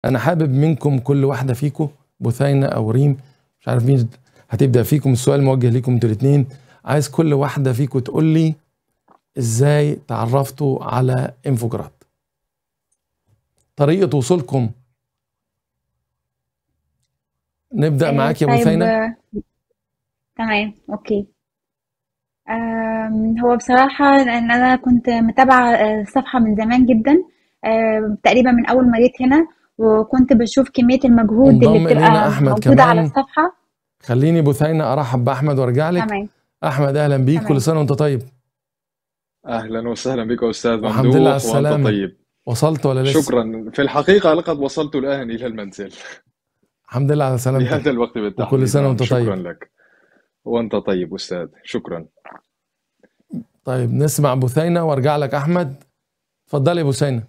انا حابب منكم كل واحده فيكم بثينه او ريم مش عارف مين هتبدا فيكم السؤال موجه ليكم انتوا الاثنين عايز كل واحده فيكم تقول لي ازاي تعرفتوا على انفوجراد طريقه وصولكم نبدا آه، معاك يا طيب بثينه آه، تمام اوكي آم، هو بصراحة لأن أنا كنت متابعة آه، الصفحة من زمان جدا آه، تقريبا من أول ما جيت هنا وكنت بشوف كمية المجهود اللي انضم الينا بتبقى احمد موجودة على كمان الصفحة خليني بثينه ارحب باحمد وارجع لك تمام احمد اهلا بيك تمام كل سنه وانت طيب أهلا وسهلا بك أستاذ والحمد لله على ممدوح وأنت السلامه طيب وصلت ولا لسه شكرا في الحقيقة لقد وصلت الآن إلى المنزل الحمد لله على سلامتك بهذا الوقت وكل بالتحديد سنه نعم وانت شكرا طيب لك وأنت طيب أستاذ شكرا طيب نسمع بثينه وارجع لك احمد اتفضلي يا بثينه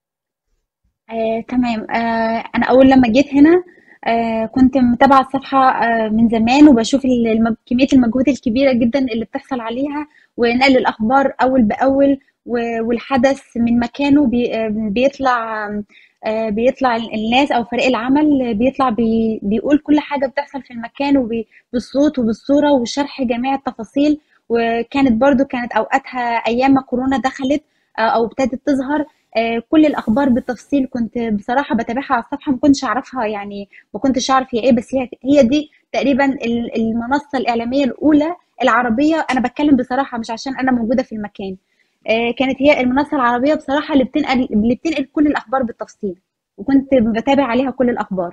آه، تمام آه، أنا أول لما جيت هنا آه، كنت متابعة الصفحة آه، من زمان وبشوف ال- الم- كمية المجهود الكبيرة جدا اللي بتحصل عليها ونقل الأخبار أول بأول و- والحدث من مكانه بي- آه، بيطلع آه، بيطلع الناس أو فريق العمل بيطلع بي بيقول كل حاجة بتحصل في المكان وبالصوت وبالصورة وشرح جميع التفاصيل وكانت برضو كانت أوقاتها أيام ما كورونا دخلت آه، أو ابتدت تظهر آه، كل الاخبار بالتفصيل كنت بصراحه بتابعها على الصفحه ما كنتش اعرفها يعني ما كنتش اعرف هي ايه بس هي هي دي تقريبا ال- المنصه الاعلاميه الاولى العربيه انا بتكلم بصراحه مش عشان انا موجوده في المكان آه، كانت هي المنصه العربيه بصراحه اللي بتنقل اللي بتنقل كل الاخبار بالتفصيل وكنت بتابع عليها كل الاخبار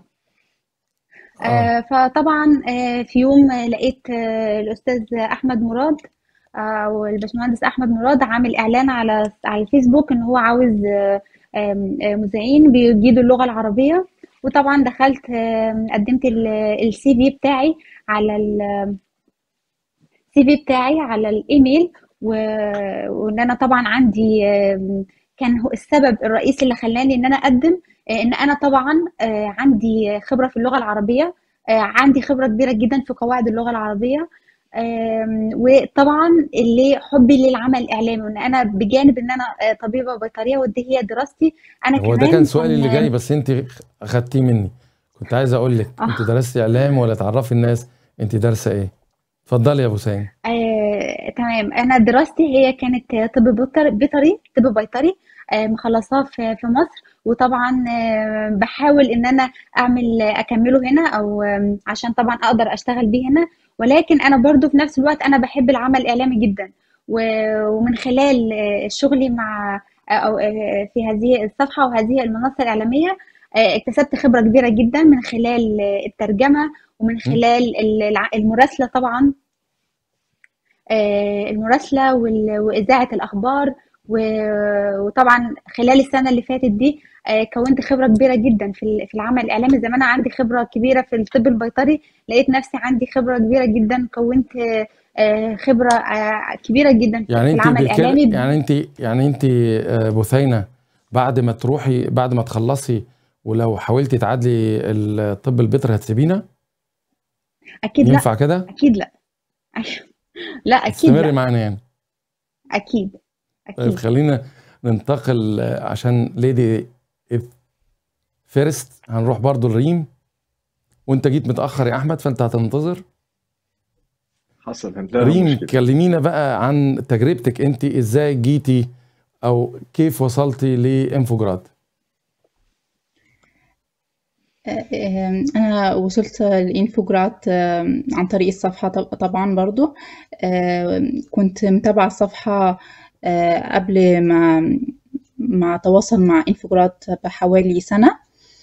اه آه، فطبعا آه، في يوم آه، لقيت آه، الاستاذ احمد مراد آه، والباشمهندس احمد مراد عامل اعلان على على الفيسبوك ان هو عاوز آه، آم، آه، مذيعين بيجيدوا اللغه العربيه وطبعا دخلت آم، قدمت السي في بتاعي على السي في بتاعي على الايميل و- وان انا طبعا عندي آم، كان هو السبب الرئيسي اللي خلاني ان انا اقدم آه، ان انا طبعا آه، عندي خبره في اللغه العربيه آه، عندي خبره كبيره جدا في قواعد اللغه العربيه آم، وطبعا اللي حبي للعمل الاعلامي وان انا بجانب ان انا آه، طبيبه بيطريه ودي هي دراستي انا هو ده كان كمان سؤالي اللي كان جاي بس انت اخدتيه مني كنت عايز اقول لك انت اه درستي اعلام ولا تعرفي الناس انت دارسه ايه اتفضلي يا بثينه آه، تمام انا دراستي هي كانت طب بيطر- بيطري طب بيطري آه، مخلصاه في في مصر وطبعا آه، بحاول ان انا اعمل اكمله هنا او آم، عشان طبعا اقدر اشتغل بيه هنا ولكن انا برضو في نفس الوقت انا بحب العمل الاعلامي جدا و- ومن خلال آه، شغلي مع او آه، في هذه الصفحه وهذه المنصه الاعلاميه آه، اكتسبت خبره كبيره جدا من خلال آه، الترجمه ومن م? خلال الع- المراسله طبعا آه، المراسلة وال- وإذاعة الأخبار و- وطبعا خلال السنة اللي فاتت دي آه، كونت خبرة كبيرة جدا في ال- في العمل الإعلامي زي ما أنا عندي خبرة كبيرة في الطب البيطري لقيت نفسي عندي خبرة كبيرة جدا كونت آه، آه، خبرة آه، كبيرة جدا في يعني في انت العمل بكده الإعلامي يعني انت يعني انت آه، بثينه بعد ما تروحي بعد ما تخلصي ولو حاولتي تعادلي الطب البيطري هتسيبينا أكيد لا ينفع كده أكيد لا لا أكيد تستمري لا معانا يعني أكيد طيب أكيد خلينا ننتقل آه، عشان ليدي فيرست هنروح برضو الريم وانت جيت متأخر يا احمد فانت هتنتظر حصل انتهى ريم المشكلة كلمينا بقى عن تجربتك انت ازاي جيتي او كيف وصلتي لانفوجراد آم، أنا وصلت لإنفوجراد آم، عن طريق الصفحة طب- طبعا برضو آم، كنت متابعة الصفحة آه، قبل ما ما أتواصل مع إنفوجراد بحوالي سنة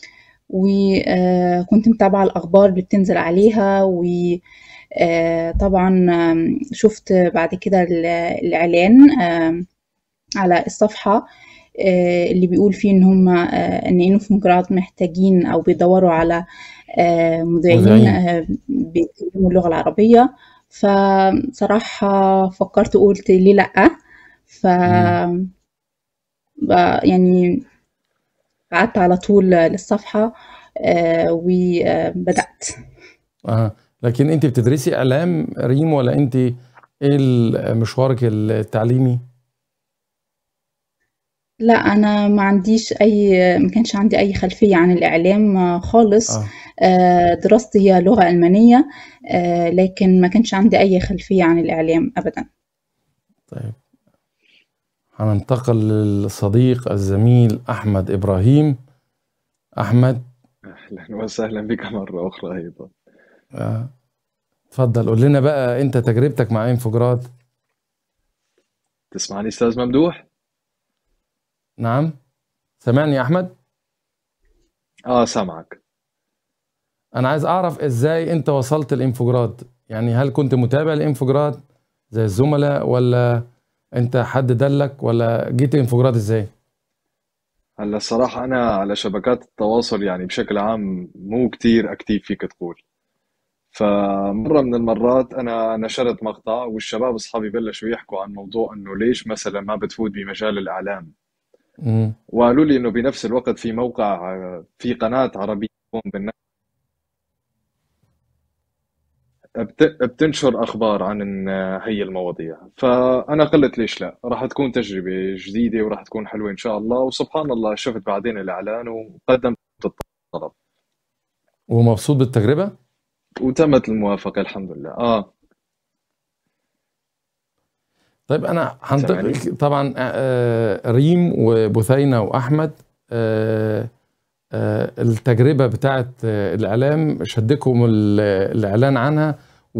وكنت متابعة الأخبار اللي بتنزل عليها وطبعا شفت بعد كده ال- الإعلان آم، على الصفحة آه، اللي بيقول فيه ان هم آه، ان انفوجراد محتاجين او بيدوروا على آه، مذيعين مذيعين آه، بيتكلموا اللغة العربية فصراحة فكرت قلت ليه لأ ف مم. ب- يعني بعت على طول للصفحة آه، وبدأت اه لكن انت بتدرسي اعلام ريم ولا انت ايه ال- مشوارك التعليمي لا أنا ما عنديش أي ما كانش عندي أي خلفية عن الإعلام آه، خالص اه آه، دراستي هي لغة ألمانية آه، لكن ما كانش عندي أي خلفية عن الإعلام أبدا طيب هننتقل للصديق الزميل أحمد إبراهيم أحمد أهلا وسهلا بك مرة أخرى أيضا آه، اتفضل قول لنا بقى أنت تجربتك مع انفجراد تسمعني أستاذ ممدوح؟ نعم سامعني يا أحمد آه سامعك أنا عايز أعرف إزاي أنت وصلت الانفجراد يعني هل كنت متابع الانفجراد زي الزملاء ولا أنت حد دلك ولا جيت الانفجراد إزاي هلا الصراحة أنا على شبكات التواصل يعني بشكل عام مو كتير أكتيف فيك تقول فمرة من المرات أنا نشرت مقطع والشباب أصحابي بلشوا يحكوا عن موضوع إنه ليش مثلا ما بتفوت بمجال الإعلام مم. وقالوا لي إنه بنفس الوقت في موقع في قناة عربية تقوم بالنشر بت- بتنشر أخبار عن إن هي المواضيع فأنا قلت ليش لا راح تكون تجربة جديدة وراح تكون حلوة إن شاء الله وسبحان الله شفت بعدين الإعلان وقدمت الطلب ومبسوط بالتجربة وتمت الموافقة الحمد لله آه طيب انا سامعني؟ هنتقل طبعا آه، ريم وبثينة واحمد آه، آه، التجربة بتاعت آه، الاعلام شدكم ال- الاعلان عنها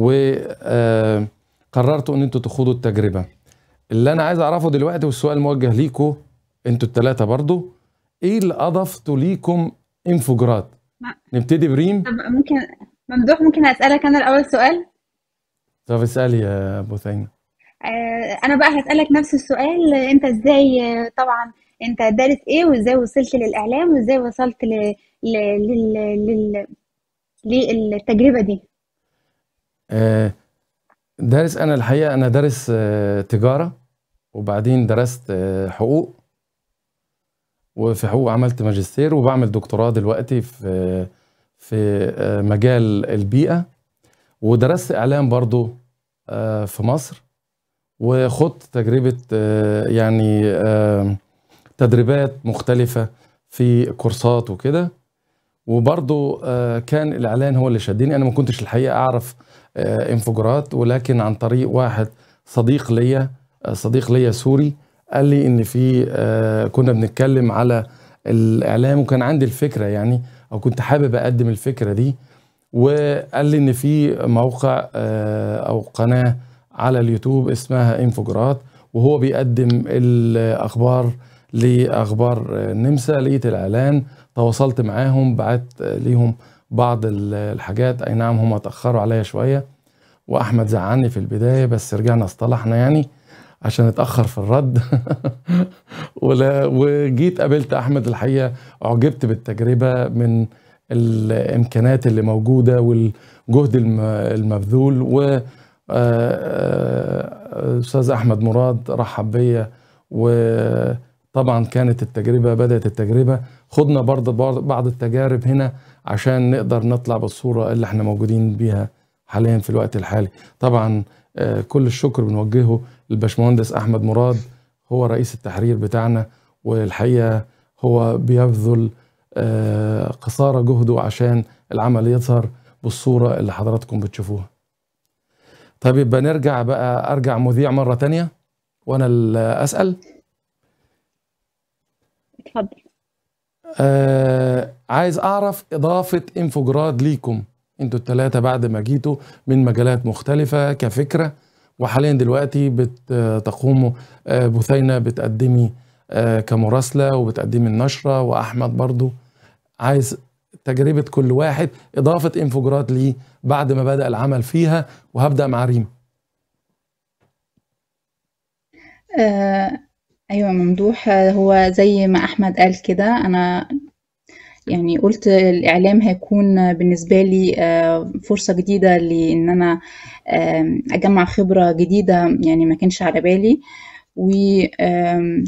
وقررتوا ان انتوا تخوضوا التجربة اللي انا عايز اعرفه دلوقتي والسؤال موجه ليكم انتوا الثلاثة برضو ايه اللي اضفته ليكم انفجرات ما- نبتدي بريم طب ممكن ممدوح ممكن أسألك أنا الأول سؤال طب اسألي يا بثينة آه، أنا بقى هسألك نفس السؤال آه، أنت إزاي آه، طبعا أنت دارس إيه وإزاي وصلت للإعلام وإزاي وصلت ل... ل... لل... لل... للتجربة دي آه، دارس انا الحقيقه انا دارس آه، تجاره وبعدين درست آه، حقوق وفي حقوق عملت ماجستير وبعمل دكتوراه دلوقتي في في آه، مجال البيئه ودرست اعلام برضو آه، في مصر وخدت تجربه آه، يعني آه، تدريبات مختلفه في كورسات وكده وبرضو آه، كان الاعلان هو اللي شدني انا ما كنتش الحقيقه اعرف آه، انفجارات ولكن عن طريق واحد صديق ليا آه، صديق ليا سوري قال لي ان في آه، كنا بنتكلم على الاعلام وكان عندي الفكره يعني او كنت حابب اقدم الفكره دي وقال لي ان في موقع آه، او قناه على اليوتيوب اسمها انفجارات وهو بيقدم الاخبار لاخبار آه، النمسا لقيت الاعلان تواصلت معاهم بعت آه، ليهم بعض ال- الحاجات اي نعم هم اتاخروا عليا شويه واحمد زعلني في البدايه بس رجعنا اصطلحنا يعني عشان اتاخر في الرد ولا وجيت قابلت احمد الحقيقه اعجبت بالتجربه من الامكانيات اللي موجوده والجهد الم- المبذول و آه، آه، استاذ احمد مراد رحب بيا وطبعا كانت التجربه بدات التجربه خدنا برضه بعض- بعض التجارب هنا عشان نقدر نطلع بالصوره اللي احنا موجودين بيها حاليا في الوقت الحالي طبعا آه، كل الشكر بنوجهه للباشمهندس احمد مراد هو رئيس التحرير بتاعنا والحقيقه هو بيبذل آه، قصارى جهده عشان العمل يظهر بالصوره اللي حضراتكم بتشوفوها طيب يبقى نرجع بقى ارجع مذيع مره تانية وانا اللي اسال اتفضل آه عايز اعرف اضافه انفجراد ليكم انتوا الثلاثه بعد ما جيتوا من مجالات مختلفه كفكره وحاليا دلوقتي بتقوموا آه بثينه بتقدمي آه كمراسله وبتقدمي النشره واحمد برضو عايز تجربه كل واحد اضافه انفجراد ليه بعد ما بدا العمل فيها وهبدا مع ريم آه، أيوة ممدوح آه، هو زي ما أحمد قال كده أنا يعني قلت الإعلام هيكون بالنسبة لي آه، فرصة جديدة لإن أنا آم، أجمع خبرة جديدة يعني ما كانش على بالي و آم،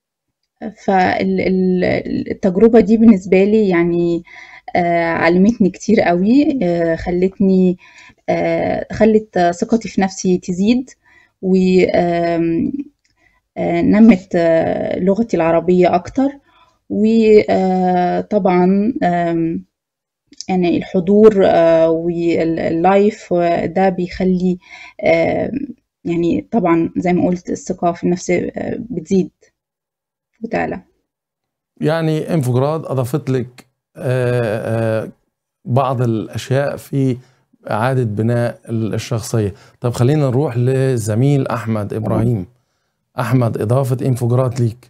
فالتجربة دي بالنسبة لي يعني آه، علمتني كتير قوي آه، خلتني آه، خلت ثقتي في نفسي تزيد و آم، آه، نمت آه، لغتي العربية أكتر وطبعا يعني الحضور آه، واللايف آه، ده بيخلي آه، يعني طبعا زي ما قلت الثقة في النفس آه، بتزيد وتعلى يعني انفوجراد اضافت لك آه، آه، بعض الاشياء في اعاده بناء الشخصيه طب خلينا نروح لزميل احمد ابراهيم احمد اضافه انفوجراد ليك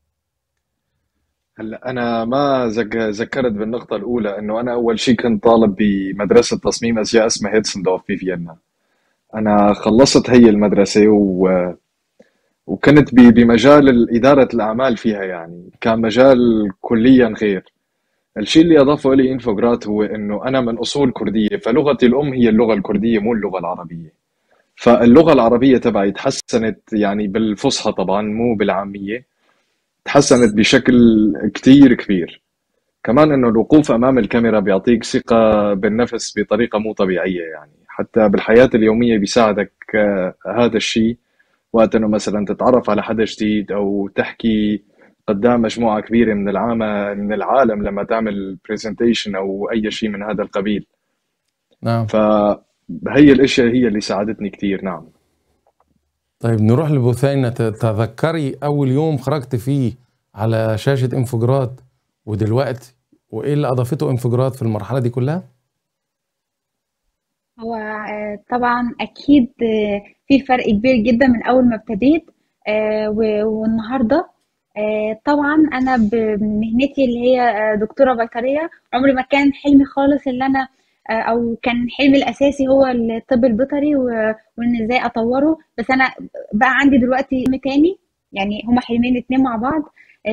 هلا انا ما ذك- ذكرت بالنقطه الاولى انه انا اول شيء كنت طالب بمدرسه تصميم ازياء اسمها هيتسندورف في فيينا انا خلصت هي المدرسه و... وكنت ب- بمجال إدارة الأعمال فيها يعني كان مجال كليا غير الشيء اللي أضافه لي إنفوجرات هو إنه أنا من أصول كردية فلغتي الأم هي اللغة الكردية مو اللغة العربية فاللغة العربية تبعي تحسنت يعني بالفصحى طبعا مو بالعامية تحسنت بشكل كتير كبير كمان إنه الوقوف أمام الكاميرا بيعطيك ثقة بالنفس بطريقة مو طبيعية يعني حتى بالحياة اليومية بيساعدك آه، هذا الشيء وقت انه مثلا تتعرف على حدا جديد او تحكي قدام مجموعة كبيرة من العامة من العالم لما تعمل برزنتيشن او اي شيء من هذا القبيل نعم فهي الاشياء هي اللي ساعدتني كتير نعم طيب نروح لبثينة ت- تذكري أول يوم خرجت فيه على شاشة انفجرات ودلوقتي وإيه اللي أضافته انفجرات في المرحلة دي كلها؟ هو آه، طبعا اكيد آه، في فرق كبير جدا من اول ما ابتديت آه، و- والنهارده آه، طبعا انا بمهنتي اللي هي آه، دكتوره بيطريه عمري ما كان حلمي خالص اللي انا آه، او كان حلمي الاساسي هو الطب البيطري و- وان ازاي اطوره بس انا بقى عندي دلوقتي حلم تاني يعني هما حلمين اتنين مع بعض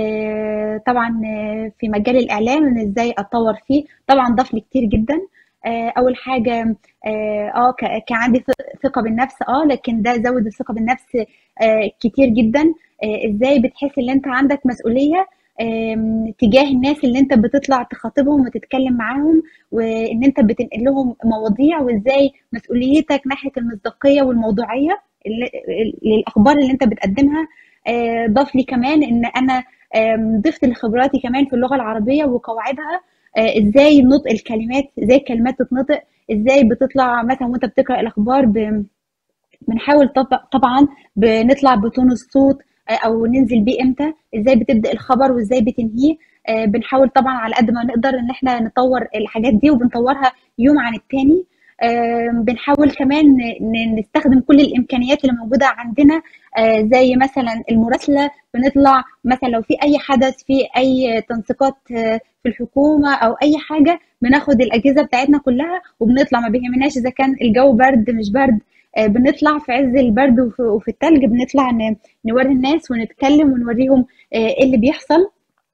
آه، طبعا آه، في مجال الاعلام ان ازاي اتطور فيه طبعا ضاف لي كتير جدا آه، اول حاجه اه آه، ك- كان عندي ث- ثقة بالنفس اه لكن ده زود الثقة بالنفس آه كتير جدا آه ازاي بتحس ان انت عندك مسؤولية آم، تجاه الناس اللي انت بتطلع تخاطبهم وتتكلم معاهم وان انت بتنقل لهم مواضيع وازاي مسؤوليتك ناحية المصداقية والموضوعية اللي- للاخبار اللي انت بتقدمها آه، ضاف لي كمان ان انا آم، ضفت لخبراتي كمان في اللغة العربية وقواعدها آه، ازاي نطق الكلمات ازاي الكلمات تتنطق ازاي بتطلع مثلا وانت بتقرا الاخبار ب... بنحاول طب... طبعا بنطلع بتون الصوت آه، او ننزل بيه امتى ازاي بتبدا الخبر وازاي بتنهيه آه، بنحاول طبعا على قد ما نقدر ان احنا نطور الحاجات دي وبنطورها يوم عن التاني آه، بنحاول كمان ن- نستخدم كل الامكانيات اللي موجوده عندنا آه، زي مثلا المراسله بنطلع مثلا لو في اي حدث في اي تنسيقات آه، في الحكومه او اي حاجه بناخد الاجهزه بتاعتنا كلها وبنطلع ما بيهمناش اذا كان الجو برد مش برد آه، بنطلع في عز البرد وفي, وفي التلج بنطلع ن- نوري الناس ونتكلم ونوريهم آه، ايه اللي بيحصل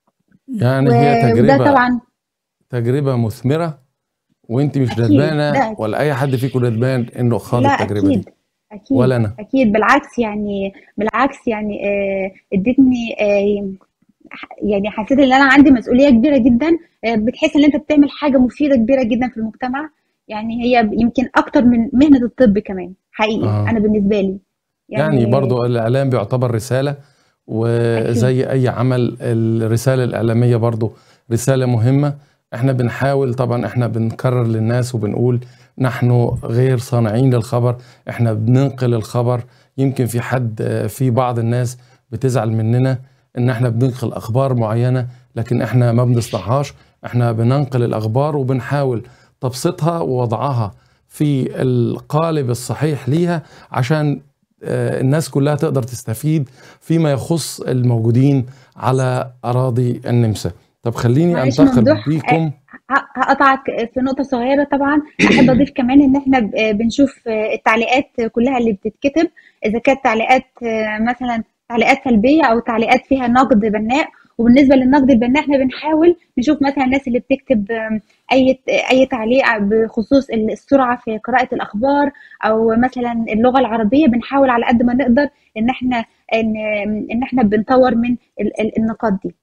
يعني هي و- وده تجربة طبعا تجربة مثمرة وأنت مش اكيد ندمانة ده ولا أي حد فيكم ندمان إنه خاض لا التجربة دي اكيد اكيد ولا أنا اكيد بالعكس يعني بالعكس يعني آه، ادتني آه، يعني حسيت ان انا عندي مسؤوليه كبيره جدا آه، بتحس ان انت بتعمل حاجه مفيده كبيره جدا في المجتمع يعني هي يمكن اكتر من مهنه الطب كمان حقيقي آه. انا بالنسبه لي يعني يعني برضو الإعلام بيعتبر رسالة اكيد وزي أي عمل الرسالة الإعلامية برضو رسالة مهمة احنا بنحاول طبعا احنا بنكرر للناس وبنقول نحن غير صانعين للخبر احنا بننقل الخبر يمكن في حد في بعض الناس بتزعل مننا ان احنا بننقل اخبار معينة لكن احنا ما بنصنعهاش احنا بننقل الاخبار وبنحاول تبسيطها ووضعها في القالب الصحيح ليها عشان آه، الناس كلها تقدر تستفيد فيما يخص الموجودين على أراضي النمسا طب خليني معلش أنتقل ممدوح بيكم ه- هقطعك في نقطة صغيرة طبعا أحب أضيف كمان إن إحنا ب- بنشوف التعليقات كلها اللي بتتكتب إذا كانت تعليقات مثلا تعليقات سلبية أو تعليقات فيها نقد بناء وبالنسبة للنقد البناء إحنا بنحاول نشوف مثلا الناس اللي بتكتب أي أي تعليق بخصوص السرعة في قراءة الأخبار أو مثلا اللغة العربية بنحاول على قد ما نقدر إن إحنا إن إن إحنا بنطور من ال- ال- النقاط دي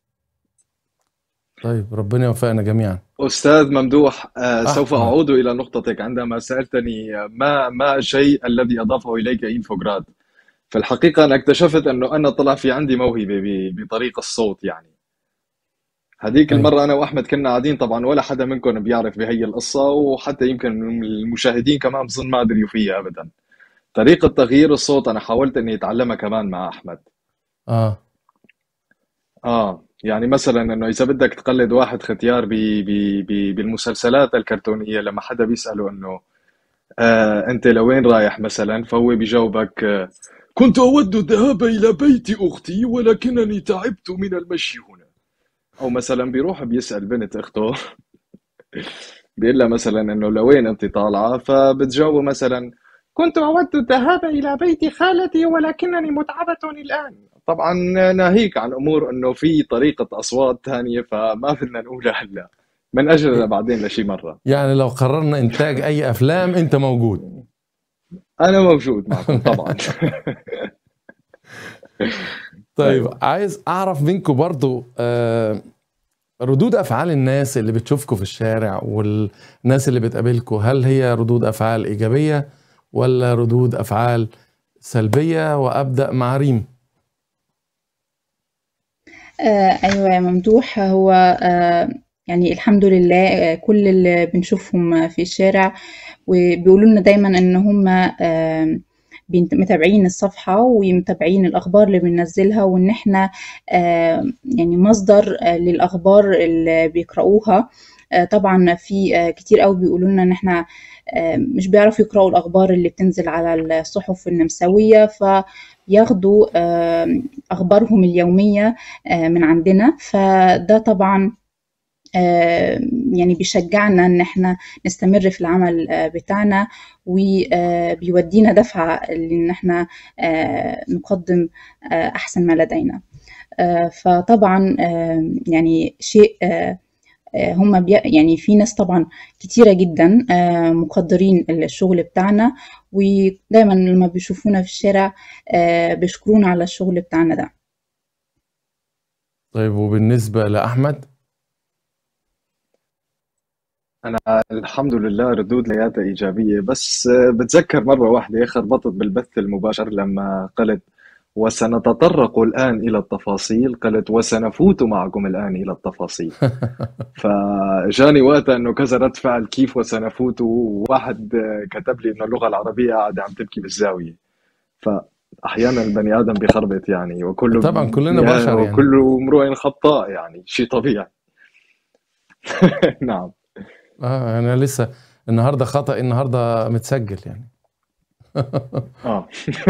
طيب ربنا يوفقنا جميعا أستاذ ممدوح آه، سوف أحمد أعود إلى نقطتك عندما سألتني آه، ما ما الشيء الذي أضافه إليك إنفوجراد في الحقيقة أنا اكتشفت أنه أنا طلع في عندي موهبة ب- بطريق الصوت يعني هذيك أي. المرة أنا وأحمد كنا قاعدين طبعا ولا حدا منكم بيعرف بهي القصة وحتى يمكن من المشاهدين كمان بظن ما دريوا فيها أبدا طريقة تغيير الصوت أنا حاولت إني أتعلمها كمان مع أحمد اه آه يعني مثلا إنه إذا بدك تقلد واحد ختيار ب ب ب بالمسلسلات الكرتونية لما حدا بيسأله إنه آه أنت لوين رايح مثلا فهو بيجاوبك آه كنت أود الذهاب إلى بيت أختي ولكنني تعبت من المشي هنا أو مثلا بيروح بيسأل بنت أخته بيقول لها مثلا إنه لوين أنت طالعة فبتجاوبه مثلا كنت أود الذهاب إلى بيت خالتي ولكنني متعبة الآن طبعا ناهيك عن أمور إنه في طريقة أصوات ثانية فما بدنا نقولها هلا من أجلها بعدين لشي مرة يعني لو قررنا انتاج اي افلام انت موجود أنا موجود معكم طبعا طيب أيوة. عايز اعرف منكم برضو آه ردود افعال الناس اللي بتشوفكم في الشارع والناس اللي بتقابلكم هل هي ردود افعال ايجابيه ولا ردود افعال سلبيه وابدا مع ريم آه أيوة يا ممدوح هو آه يعني الحمد لله آه كل اللي بنشوفهم في الشارع وبيقولوا لنا دايما إن هم آه بينت- متابعين الصفحة ومتابعين الأخبار اللي بننزلها وإن إحنا آه يعني مصدر آه للأخبار اللي بيقرأوها آه طبعا في آه كتير قوي بيقولوا لنا إن إحنا آه مش بيعرفوا يقرأوا الأخبار اللي بتنزل على الصحف النمساوية فياخدوا آه أخبارهم اليومية آه، من عندنا فده طبعا آه، يعني بيشجعنا ان احنا نستمر في العمل آه، بتاعنا وبيودينا دفعة لان احنا آه، نقدم آه، احسن ما لدينا آه، فطبعا آه، يعني شيء آه، آه، هم بي يعني في ناس طبعا كتيرة جدا آه، مقدرين الشغل بتاعنا ودايما لما بيشوفونا في الشارع آه، بيشكرونا على الشغل بتاعنا ده طيب وبالنسبه لاحمد أنا الحمد لله ردود لياتها إيجابية بس آه، بتذكر مرة واحدة خربطت بالبث المباشر لما قلت وسنتطرق الآن إلى التفاصيل قالت وسنفوت معكم الآن إلى التفاصيل فجاني وقتها انه كذا رد فعل كيف وسنفوت وواحد آه، كتب لي انه اللغه العربيه قاعده عم تبكي بالزاويه فاحيانا البني ادم بيخربط يعني وكل طبعا كلنا بشر يعني وكل امرؤ خطاء يعني شيء طبيعي نعم اه انا لسه النهارده خطأ النهارده متسجل يعني اه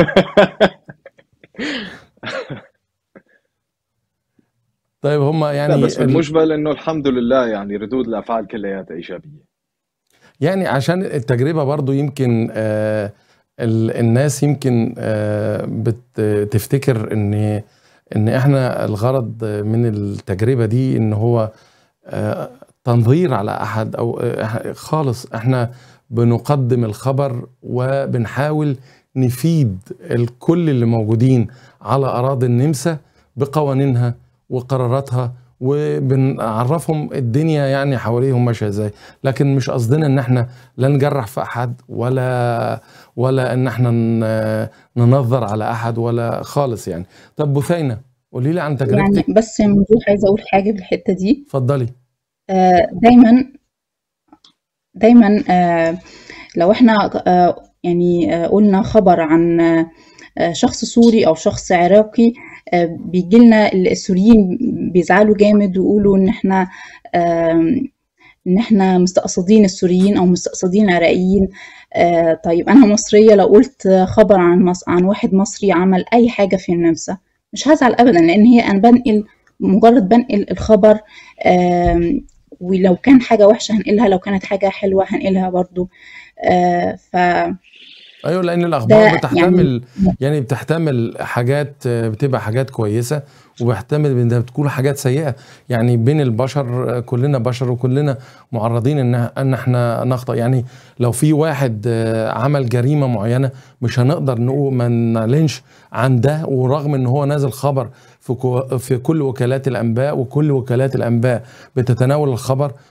طيب هم لا يعني بس ال... بالمجمل انه الحمد لله يعني ردود الافعال كلياتها ايجابيه يعني عشان التجربة برضو يمكن آه ال- الناس يمكن آه بتفتكر ان ان احنا الغرض من التجربة دي ان هو آه تنظير على احد او آه إح- خالص احنا بنقدم الخبر وبنحاول نفيد الكل اللي موجودين على اراضي النمسا بقوانينها وقراراتها وبنعرفهم الدنيا يعني حواليهم ماشيه ازاي لكن مش قصدنا ان احنا لا نجرح في احد ولا ولا ان احنا ن- ننظر على احد ولا خالص يعني طب بثينه قولي لي عن يعني تجربتك بس يا ممدوح عايزة أقول حاجة في الحتة دي اتفضلي آه، دايما دايما آه، لو احنا آه، يعني آه، قلنا خبر عن آه، آه، شخص سوري او شخص عراقي آه، بيجيلنا السوريين بيزعلوا جامد ويقولوا ان احنا آم، ان احنا مستقصدين السوريين او مستقصدين العراقيين آه، طيب انا مصرية لو قلت خبر عن مص... عن واحد مصري عمل اي حاجة في النمسا مش هزعل ابدا لان هي انا بنقل مجرد بنقل الخبر آم، ولو كان حاجة وحشة هنقلها لو كانت حاجة حلوة هنقلها برضو آه، ف ايوه لان الاخبار ده يعني بتحتمل يعني بتحتمل حاجات آه، بتبقى حاجات كويسه وبيحتمل انها بتكون حاجات سيئه يعني بين البشر آه، كلنا بشر وكلنا معرضين ان ان احنا نخطئ يعني لو في واحد آه، عمل جريمه معينه مش هنقدر نقول ما نعلنش عن ده ورغم ان هو نازل خبر في كو- في كل وكالات الانباء وكل وكالات الانباء بتتناول الخبر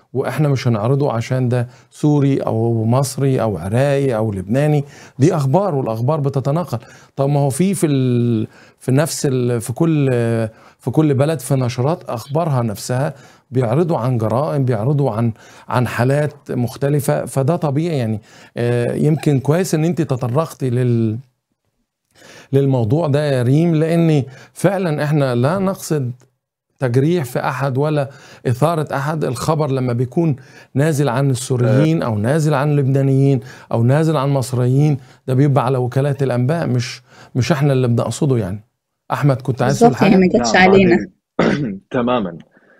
واحنا مش هنعرضه عشان ده سوري او مصري او عراقي او لبناني دي اخبار والاخبار بتتناقل طب ما هو في في ال... في نفس ال... في كل في كل بلد في نشرات اخبارها نفسها بيعرضوا عن جرائم بيعرضوا عن عن حالات مختلفه فده طبيعي يعني آه، يمكن كويس ان انت تطرقتي لل للموضوع ده يا ريم لان فعلا احنا لا نقصد تجريح في احد ولا اثاره احد الخبر لما بيكون نازل عن السوريين او نازل عن اللبنانيين او نازل عن المصريين ده بيبقى على وكالات الانباء مش مش احنا اللي بنقصده يعني احمد كنت عايز تقول بالظبط يعني حاجه ما جاتش نعم علينا بعدين تماما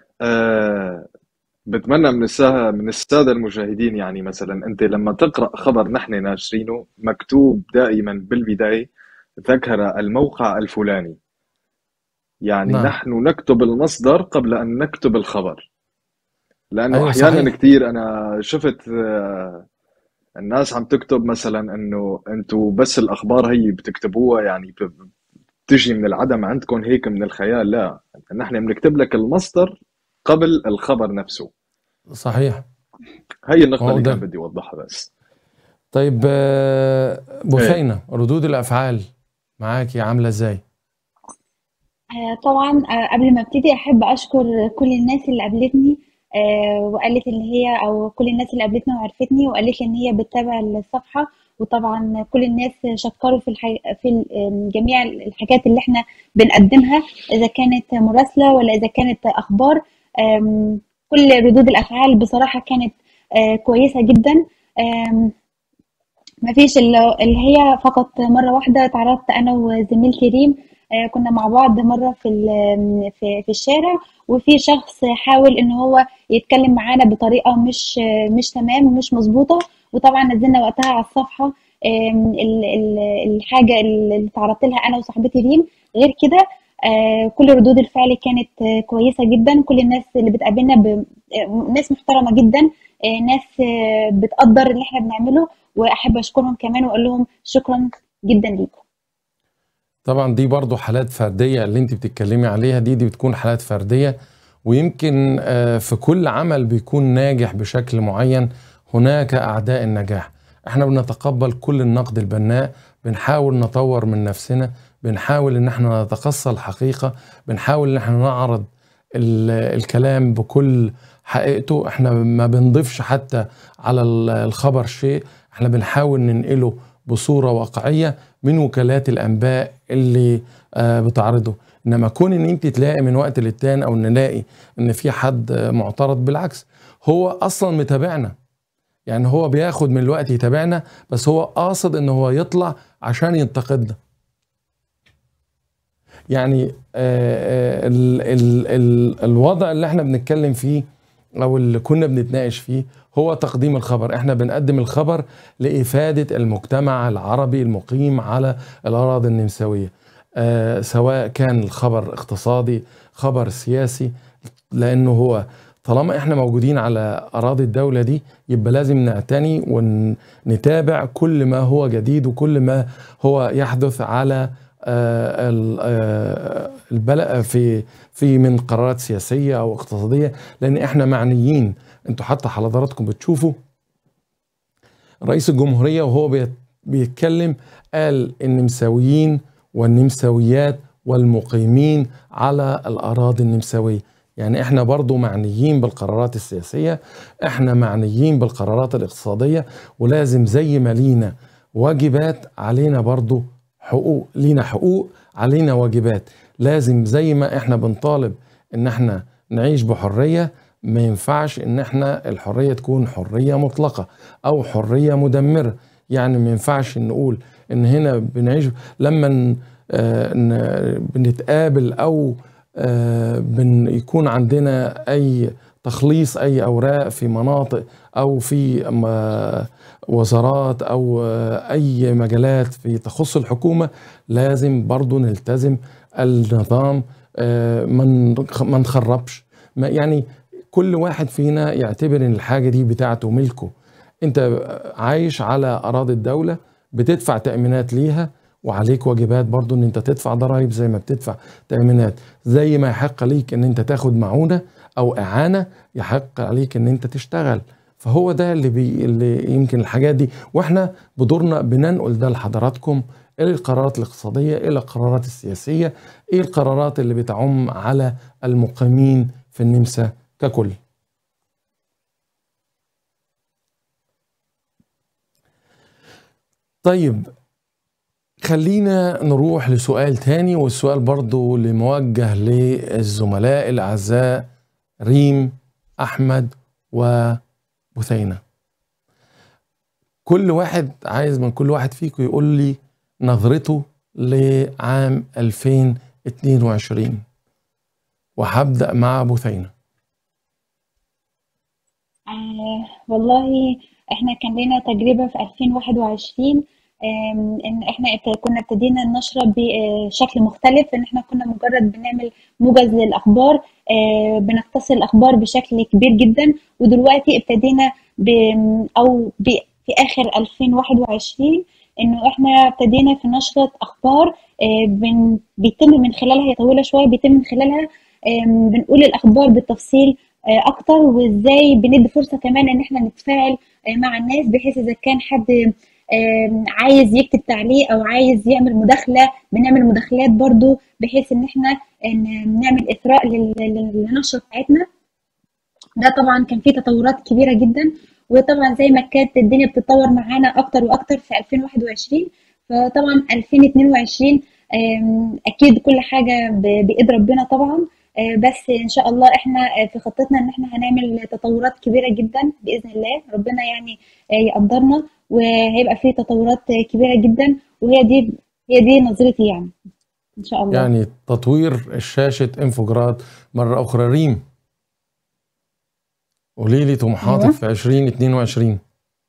أه بتمنى من السادة من السادة المشاهدين يعني مثلا أنت لما تقرأ خبر نحن ناشرينه مكتوب دائما بالبداية ذكر الموقع الفلاني يعني نعم نحن نكتب المصدر قبل أن نكتب الخبر لأنه ايوه أحيانا صحيح كثير أنا شفت آه، الناس عم تكتب مثلا انه انتوا بس الاخبار هي بتكتبوها يعني ب- بتجي من العدم عندكم هيك من الخيال لا نحن بنكتب لك المصدر قبل الخبر نفسه صحيح هي النقطة هو اللي كان ده بدي اوضحها بس طيب آه، ايه بثينة ردود الافعال معاكي عامله ازاي آه، طبعا آه، قبل ما ابتدي احب اشكر كل الناس اللي قابلتني آه، وقالت ان هي او كل الناس اللي قابلتني وعرفتني وقالت لي ان هي بتتابع الصفحه وطبعا كل الناس شكروا في الحي... في ال- جميع الحاجات اللي احنا بنقدمها اذا كانت مراسله ولا اذا كانت اخبار آم، كل ردود الافعال بصراحه كانت آه، كويسه جدا آم، ما فيش اللي اللي هي فقط مرة واحدة تعرضت أنا وزميلتي ريم آه، كنا مع بعض مرة في ال- في في الشارع وفي شخص حاول إن هو يتكلم معانا بطريقة مش مش تمام مش مظبوطة وطبعا نزلنا وقتها على الصفحة آم، ال- ال- الحاجة اللي تعرضت لها أنا وصاحبتي ريم غير كده آه، كل ردود الفعل كانت آه، كويسة جدا كل الناس اللي بتقابلنا ب... آه، ناس محترمة جدا آه، ناس آه، بتقدر اللي احنا بنعمله واحب اشكرهم كمان واقول لهم شكرا جدا ليكم طبعا دي برضو حالات فردية اللي انت بتتكلمي عليها دي دي بتكون حالات فردية ويمكن آه، في كل عمل بيكون ناجح بشكل معين هناك أعداء النجاح احنا بنتقبل كل النقد البناء بنحاول نطور من نفسنا بنحاول ان احنا نتقصى الحقيقة بنحاول ان احنا نعرض ال- الكلام بكل حقيقته احنا ما بنضيفش حتى على ال- الخبر شيء احنا بنحاول ننقله بصورة واقعية من وكالات الانباء اللي آه، بتعرضه انما كون ان انت تلاقي من وقت للتاني او نلاقي ان في حد آه، معترض بالعكس هو اصلا متابعنا يعني هو بياخد من الوقت يتابعنا بس هو قاصد ان هو يطلع عشان ينتقدنا يعني آه، آه، ال ال ال الوضع اللي احنا بنتكلم فيه او اللي كنا بنتناقش فيه هو تقديم الخبر احنا بنقدم الخبر لإفادة المجتمع العربي المقيم على الأراضي النمساوية آه سواء كان الخبر اقتصادي خبر سياسي لأنه هو طالما احنا موجودين على أراضي الدولة دي يبقى لازم نعتني ونتابع كل ما هو جديد وكل ما هو يحدث على آه، ال- آه، البلد في في من قرارات سياسيه او اقتصاديه لان احنا معنيين انتوا حتى حضراتكم بتشوفوا رئيس الجمهوريه وهو بيت- بيتكلم قال النمساويين والنمساويات والمقيمين على الاراضي النمساويه يعني احنا برضو معنيين بالقرارات السياسيه احنا معنيين بالقرارات الاقتصاديه ولازم زي ما لينا واجبات علينا برضو حقوق لينا حقوق علينا واجبات لازم زي ما احنا بنطالب ان احنا نعيش بحرية ما ينفعش ان احنا الحرية تكون حرية مطلقة او حرية مدمرة يعني ما ينفعش نقول ان هنا بنعيش لما ن- آه، ن- بنتقابل او آه، بن يكون عندنا اي تخليص اي اوراق في مناطق او في م- وزارات او آه، اي مجالات في تخص الحكومه لازم برضو نلتزم النظام آه، ما نخ- ما نخربش ما يعني كل واحد فينا يعتبر ان الحاجه دي بتاعته ملكه انت عايش على اراضي الدوله بتدفع تامينات ليها وعليك واجبات برضو ان انت تدفع ضرائب زي ما بتدفع تامينات زي ما يحق ليك ان انت تاخد معونه او اعانه يحق عليك ان انت تشتغل فهو ده اللي, بي اللي يمكن الحاجات دي واحنا بدورنا بننقل ده لحضراتكم الى القرارات الاقتصاديه الى القرارات السياسيه ايه القرارات اللي بتعم على المقيمين في النمسا ككل طيب خلينا نروح لسؤال تاني والسؤال برضو اللي موجه للزملاء الأعزاء ريم أحمد وبثينة كل واحد عايز من كل واحد فيكم يقول لي نظرته لعام 2022 وهبدأ مع بثينة آه والله احنا كان لنا تجربة في 2021 آم، ان احنا ابت- كنا ابتدينا النشرة بشكل مختلف ان احنا كنا مجرد بنعمل موجز للاخبار آه، بنختصر الاخبار بشكل كبير جدا ودلوقتي ابتدينا ب او ب في اخر 2021 انه احنا ابتدينا في نشرة اخبار آه، بن- بيتم من خلالها هي طويلة شوية بيتم من خلالها آم، بنقول الاخبار بالتفصيل آه، اكتر وازاي بندي فرصة كمان ان احنا نتفاعل آه، مع الناس بحيث اذا كان حد آم، عايز يكتب تعليق او عايز يعمل مداخله بنعمل مداخلات برضو بحيث ان احنا ن- نعمل اثراء لل- لل- للنشره بتاعتنا ده طبعا كان فيه تطورات كبيره جدا وطبعا زي ما كانت الدنيا بتتطور معانا اكتر واكتر في 2021 فطبعا 2022 آم، اكيد كل حاجه ب- بايد ربنا طبعا آه، بس ان شاء الله احنا آه، في خطتنا ان احنا هنعمل تطورات كبيره جدا باذن الله ربنا يعني آه، يقدرنا وهيبقى فيه تطورات آه، كبيره جدا وهي دي هي دي نظرتي يعني ان شاء الله يعني تطوير شاشة انفوجراد مرة أخرى ريم قولي لي طموحاتك أيوة. في 2022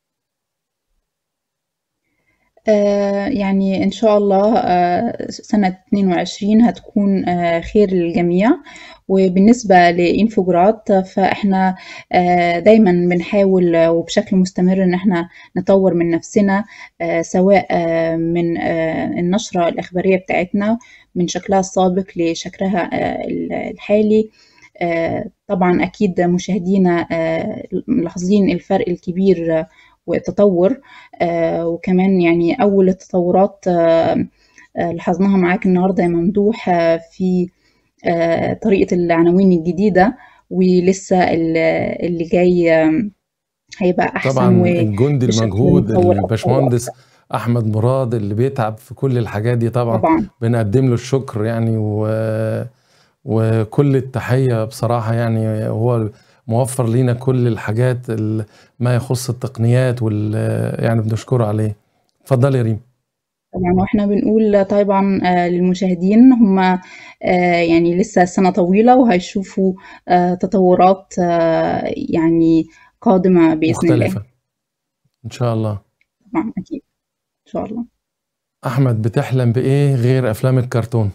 آه، يعني إن شاء الله آه، سنة 22 هتكون آه، خير للجميع وبالنسبة لإنفوجرات فإحنا آه، دايما بنحاول آه، وبشكل مستمر إن إحنا نطور من نفسنا آه، سواء آه، من آه، النشرة الإخبارية بتاعتنا من شكلها السابق لشكلها آه، الحالي آه، طبعا أكيد مشاهدينا آه، ملاحظين الفرق الكبير آه، والتطور آه، وكمان يعني أول التطورات آه، آه، لاحظناها معاك النهاردة يا ممدوح آه، في آه، طريقة العناوين الجديدة ولسه ال- اللي جاي آه، هيبقى أحسن طبعا و- الجندي بشكل المجهود مطور أكتر الباشمهندس وأكتر أحمد مراد اللي بيتعب في كل الحاجات دي طبعا طبعا بنقدم له الشكر يعني و... وكل التحية بصراحة يعني هو موفر لينا كل الحاجات ال- ما يخص التقنيات وال يعني بنشكره عليه اتفضل يا ريم طبعا واحنا بنقول طبعا آه، للمشاهدين هم آه، يعني لسه السنة طويلة وهيشوفوا آه، تطورات آه، يعني قادمة بإذن الله مختلفة إن شاء الله طبعا أكيد إن شاء الله أحمد بتحلم بإيه غير أفلام الكرتون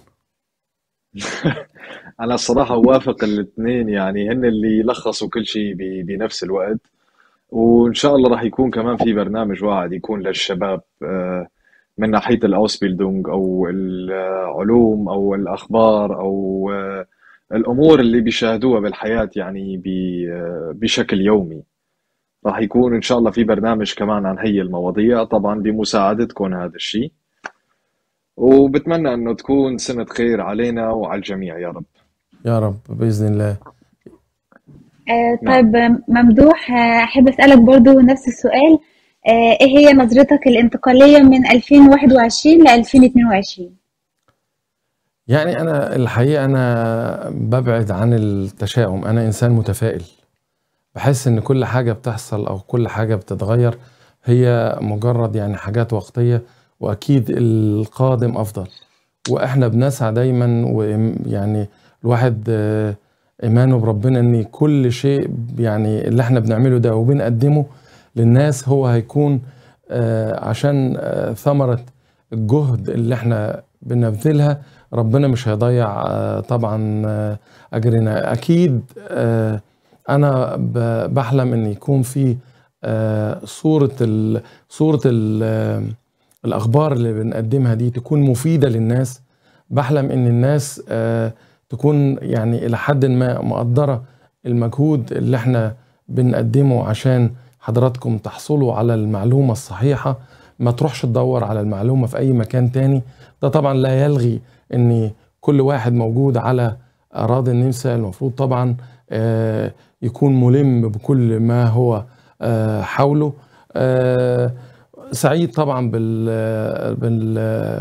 انا الصراحه اوافق الاثنين يعني هن اللي لخصوا كل شيء ب- بنفس الوقت وان شاء الله راح يكون كمان في برنامج واحد يكون للشباب آه، من ناحيه الاوسبيلدونج او العلوم او الاخبار او آه، الامور اللي بيشاهدوها بالحياه يعني ب- آه، بشكل يومي راح يكون ان شاء الله في برنامج كمان عن هي المواضيع طبعا بمساعدتكم هذا الشيء وبتمنى انه تكون سنه خير علينا وعلى الجميع يا رب يا رب بإذن الله آه نعم طيب آه، ممدوح آه، أحب أسألك برضو نفس السؤال آه إيه هي نظرتك الانتقالية من 2021 ل 2022 يعني أنا الحقيقة أنا ببعد عن التشاؤم أنا إنسان متفائل بحس إن كل حاجة بتحصل أو كل حاجة بتتغير هي مجرد يعني حاجات وقتية وأكيد القادم أفضل وإحنا بنسعى دايما ويعني الواحد آه، إيمانه بربنا إن كل شيء يعني اللي إحنا بنعمله ده وبنقدمه للناس هو هيكون آه، عشان آه، ثمرة الجهد اللي إحنا بنبذلها ربنا مش هيضيع آه، طبعا آه، أجرنا أكيد آه، أنا ب- بحلم إن يكون في آه، صورة ال صورة ال آه، الأخبار اللي بنقدمها دي تكون مفيدة للناس بحلم إن الناس آه، تكون يعني إلى حد ما مقدرة المجهود اللي احنا بنقدمه عشان حضراتكم تحصلوا على المعلومة الصحيحة ما تروحش تدور على المعلومة في أي مكان تاني ده طبعا لا يلغي أن كل واحد موجود على أراضي النمسا المفروض طبعا آه، يكون ملم بكل ما هو آه، حوله آه، سعيد طبعا بال بال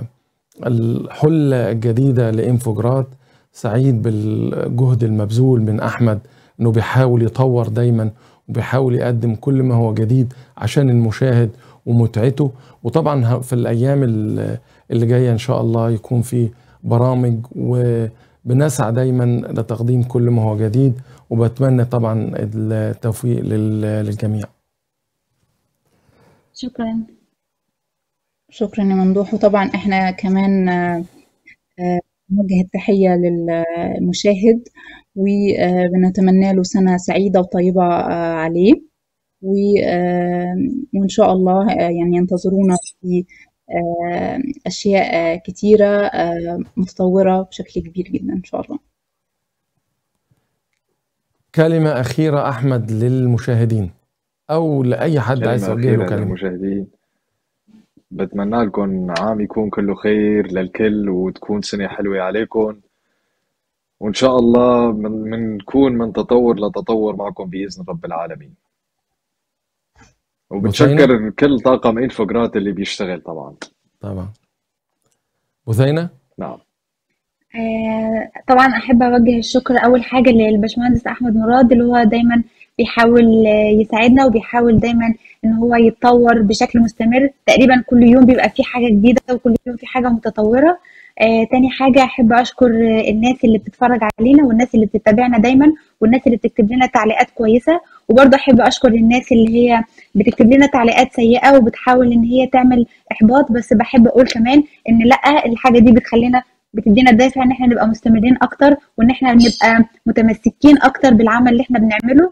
الحلة الجديدة لإنفوجراد سعيد بالجهد المبذول من أحمد أنه بيحاول يطور دايما وبيحاول يقدم كل ما هو جديد عشان المشاهد ومتعته وطبعا ه- في الأيام ال- اللي جاية إن شاء الله يكون في برامج وبنسعى دايما لتقديم كل ما هو جديد وبتمنى طبعا التوفيق لل- للجميع شكرا شكرا يا ممدوح وطبعا احنا كمان آه، آه، نوجه التحية للمشاهد وبنتمنى له سنة سعيدة وطيبة آه، عليه و- آه، وإن شاء الله آه، يعني ينتظرونا في آه، أشياء آه، كتيرة آه، متطورة بشكل كبير جدا إن شاء الله كلمة أخيرة أحمد للمشاهدين أو لأي حد عايز كلمة توجه له أخيرة كلمة للمشاهدين بتمنى لكم عام يكون كله خير للكل وتكون سنة حلوة عليكم وإن شاء الله من منكون من تطور لتطور معكم بإذن رب العالمين بثينة وبتشكر كل طاقم انفوجرات اللي بيشتغل طبعا طبعا بثينة نعم آه، طبعا احب اوجه الشكر اول حاجه للباشمهندس احمد مراد اللي هو دايما بيحاول آه، يساعدنا وبيحاول دايما ان هو يتطور بشكل مستمر تقريبا كل يوم بيبقى فيه حاجه جديده وكل يوم في حاجه متطوره آه، تاني حاجه احب اشكر آه، الناس اللي بتتفرج علينا والناس اللي بتتابعنا دايما والناس اللي بتكتب لنا تعليقات كويسه وبرضه احب اشكر الناس اللي هي بتكتب لنا تعليقات سيئه وبتحاول ان هي تعمل احباط بس بحب اقول كمان ان لا الحاجه دي بتخلينا بتدينا دافع ان احنا نبقى مستمرين اكتر وان احنا نبقى متمسكين اكتر بالعمل اللي احنا بنعمله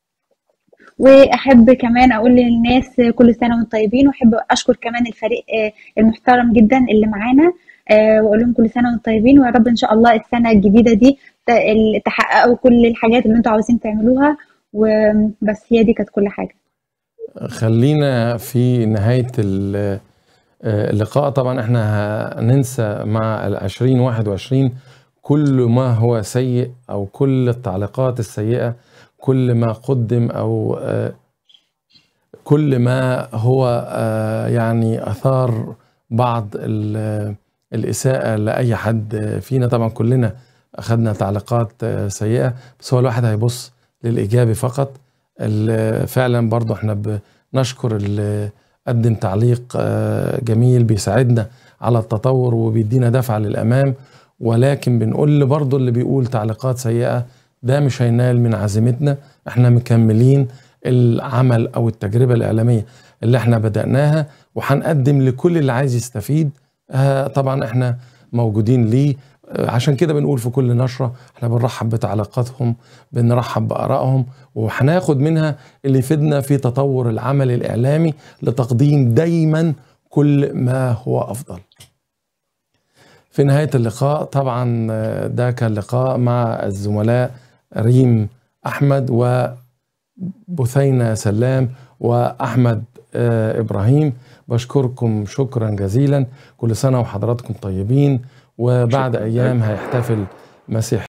واحب كمان اقول للناس كل سنه وانتم طيبين واحب اشكر كمان الفريق آه، المحترم جدا اللي معانا آه، واقول لهم كل سنه وانتم طيبين ويا رب ان شاء الله السنه الجديده دي ت- ال- تحققوا كل الحاجات اللي انتم عاوزين تعملوها وبس هي دي كانت كل حاجه خلينا في نهاية ال- آه، اللقاء طبعا احنا هننسى مع العشرين واحد وعشرين كل ما هو سيء أو كل التعليقات السيئة كل ما قدم أو آه، كل ما هو آه، يعني أثار بعض ال- الإساءة لأي حد فينا طبعا كلنا أخذنا تعليقات آه، سيئة بس هو الواحد هيبص للإيجابي فقط ال- فعلا برضو احنا بنشكر اللي قدم تعليق آه، جميل بيساعدنا على التطور وبيدينا دفعة للأمام ولكن بنقول برضو اللي بيقول تعليقات سيئة ده مش هينال من عزيمتنا احنا مكملين العمل او التجربة الإعلامية اللي احنا بدأناها وهنقدم لكل اللي عايز يستفيد آه، طبعا احنا موجودين ليه آه، عشان كده بنقول في كل نشرة احنا بنرحب بتعليقاتهم بنرحب بآرائهم وهناخد منها اللي يفيدنا في تطور العمل الإعلامي لتقديم دايما كل ما هو أفضل في نهاية اللقاء طبعا آه، ده كان لقاء مع الزملاء ريم أحمد وبثينة سلام وأحمد آه، إبراهيم بشكركم شكرا جزيلا كل سنة وحضراتكم طيبين وبعد شكرا أيام هيحتفل مسيح